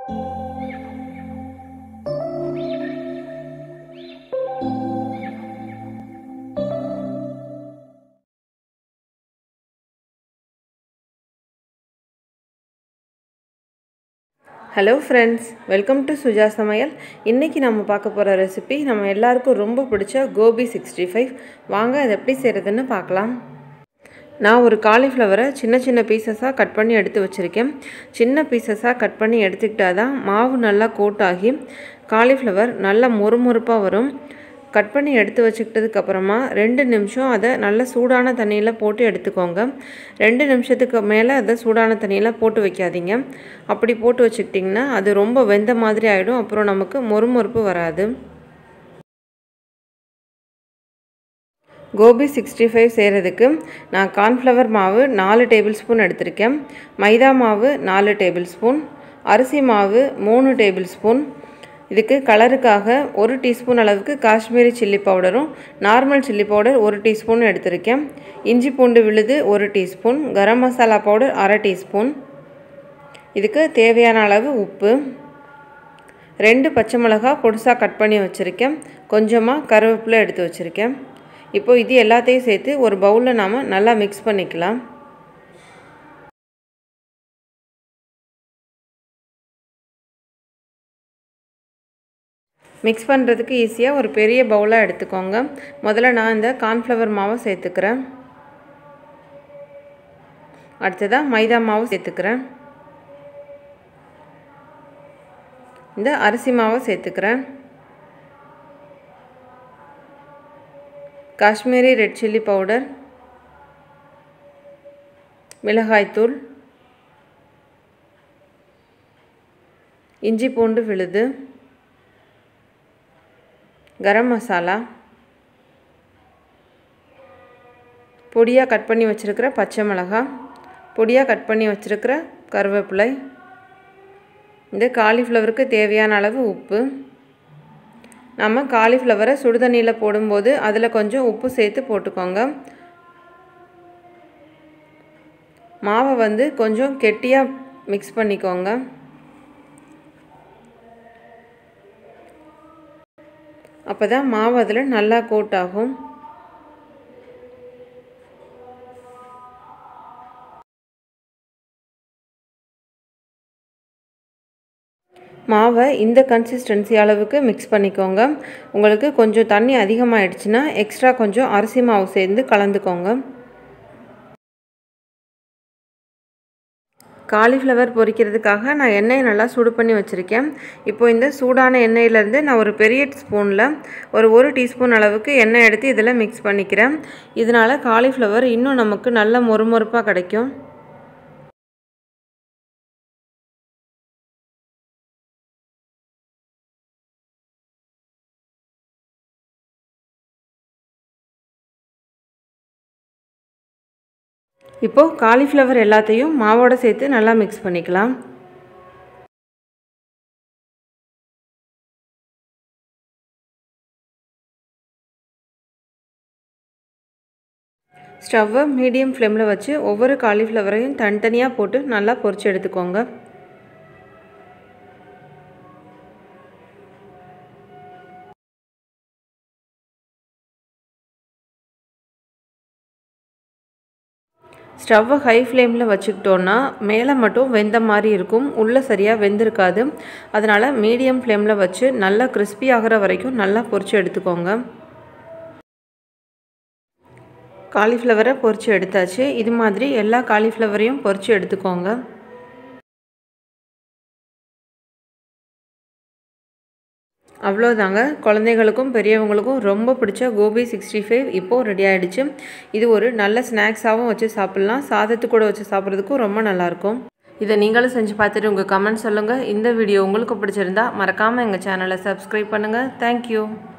hello friends welcome to Suja சமையல் இன்றைக்கி நம்ம பார்க்க போகிற ரெசிபி நம்ம எல்லாருக்கும் ரொம்ப பிடிச்ச கோபி சிக்ஸ்டி ஃபைவ் வாங்க அதை எப்படி செய்கிறதுன்னு பார்க்கலாம் நான் ஒரு காலிஃப்ளவரை சின்ன சின்ன பீசஸாக கட் பண்ணி எடுத்து வச்சுருக்கேன் சின்ன பீசஸாக கட் பண்ணி எடுத்துக்கிட்டால் தான் மாவு நல்லா கோட் ஆகி காலிஃப்ளவர் நல்லா மொறுமொறுப்பாக வரும் கட் பண்ணி எடுத்து வச்சுக்கிட்டதுக்கு அப்புறமா ரெண்டு நிமிஷம் அதை நல்ல சூடான தண்ணியில் போட்டு எடுத்துக்கோங்க ரெண்டு நிமிஷத்துக்கு மேலே அதை சூடான தண்ணியில் போட்டு வைக்காதீங்க அப்படி போட்டு வச்சுக்கிட்டிங்கன்னா அது ரொம்ப வெந்த மாதிரி ஆகிடும் அப்புறம் நமக்கு மொறுமொறுப்பு வராது கோபி சிக்ஸ்டி ஃபைவ் செய்கிறதுக்கு நான் கார்ன்ஃப்ளவர் மாவு நாலு டேபிள் ஸ்பூன் எடுத்திருக்கேன் மைதா மாவு நாலு டேபிள் ஸ்பூன் அரிசி மாவு மூணு டேபிள் ஸ்பூன் இதுக்கு கலருக்காக ஒரு டீஸ்பூன் அளவுக்கு காஷ்மீரி சில்லி பவுடரும் நார்மல் சில்லி பவுடர் ஒரு டீஸ்பூன் எடுத்திருக்கேன் இஞ்சி பூண்டு விழுது ஒரு டீஸ்பூன் கரம் மசாலா பவுடர் அரை டீஸ்பூன் இதுக்கு தேவையான அளவு உப்பு ரெண்டு பச்சை மிளகா பொடிசாக கட் பண்ணி வச்சுருக்கேன் கொஞ்சமாக கருவேப்பிலை எடுத்து வச்சுருக்கேன் இப்போது இது எல்லாத்தையும் சேர்த்து ஒரு பவுலில் நாம் நல்லா மிக்ஸ் பண்ணிக்கலாம் மிக்ஸ் பண்ணுறதுக்கு ஈஸியாக ஒரு பெரிய பவுலாக எடுத்துக்கோங்க முதல்ல நான் இந்த கார்ன்ஃப்ளவர் மாவை சேர்த்துக்கிறேன் அடுத்ததாக மைதா மாவு சேர்த்துக்கிறேன் இந்த அரிசி மாவை சேர்த்துக்கிறேன் காஷ்மீரி ரெட் சில்லி பவுடர் மிளகாய்த்தூள் இஞ்சி பூண்டு விழுது கரம் மசாலா பொடியாக கட் பண்ணி வச்சுருக்கிற பச்சை மிளகாய் பொடியாக கட் பண்ணி வச்சுருக்கிற கருவேப்பிலை இந்த காலிஃப்ளவருக்கு தேவையான அளவு உப்பு நம்ம காலிஃப்ளவரை சுடுதண்ணியில் போடும்போது அதில் கொஞ்சம் உப்பு சேர்த்து போட்டுக்கோங்க மாவை வந்து கொஞ்சம் கெட்டியாக மிக்ஸ் பண்ணிக்கோங்க அப்போ தான் மாவு அதில் நல்லா கோட் ஆகும் மாவை இந்த கன்சிஸ்டன்சி அளவுக்கு மிக்ஸ் பண்ணிக்கோங்க உங்களுக்கு கொஞ்சம் தண்ணி அதிகமாகிடுச்சுன்னா எக்ஸ்ட்ரா கொஞ்சம் அரிசி மாவு சேர்ந்து கலந்துக்கோங்க காலிஃப்ளவர் பொரிக்கிறதுக்காக நான் எண்ணெயை நல்லா சூடு பண்ணி வச்சுருக்கேன் இப்போ இந்த சூடான எண்ணெயிலேருந்து நான் ஒரு பெரிய ஸ்பூனில் ஒரு ஒரு டீஸ்பூன் அளவுக்கு எண்ணெய் எடுத்து இதில் மிக்ஸ் பண்ணிக்கிறேன் இதனால் காலிஃப்ளவர் இன்னும் நமக்கு நல்ல மொறுமொறுப்பாக கிடைக்கும் இப்போது காலிஃப்ளவர் எல்லாத்தையும் மாவோடு சேர்த்து நல்லா மிக்ஸ் பண்ணிக்கலாம் ஸ்டவ்வை மீடியம் ஃப்ளேமில் வச்சு ஒவ்வொரு காலிஃப்ளவரையும் தனித்தனியாக போட்டு நல்லா பொரிச்சு எடுத்துக்கோங்க ஸ்டவ்வை ஹை ஃப்ளேமில் வச்சுக்கிட்டோன்னா மேலே மட்டும் வெந்த மாதிரி இருக்கும் உள்ளே சரியாக வெந்திருக்காது அதனால் மீடியம் ஃப்ளேமில் வச்சு நல்லா கிறிஸ்பி ஆகிற வரைக்கும் நல்லா பொரித்து எடுத்துக்கோங்க காலிஃப்ளவரை பொரித்து எடுத்தாச்சு இது மாதிரி எல்லா காலிஃப்ளவரையும் பொரித்து எடுத்துக்கோங்க அவ்வளோதாங்க குழந்தைகளுக்கும் பெரியவங்களுக்கும் ரொம்ப பிடிச்ச கோபி சிக்ஸ்டி ஃபைவ் இப்போது ரெடி ஆகிடுச்சு இது ஒரு நல்ல ஸ்நாக்ஸாகவும் வச்சு சாப்பிட்லாம் சாதத்து கூட வச்சு சாப்பிட்றதுக்கும் ரொம்ப நல்லாயிருக்கும் இதை நீங்களும் செஞ்சு பார்த்துட்டு உங்கள் கமெண்ட் சொல்லுங்கள் இந்த வீடியோ உங்களுக்கு பிடிச்சிருந்தா மறக்காமல் எங்கள் சேனலை சப்ஸ்கிரைப் பண்ணுங்கள் தேங்க்யூ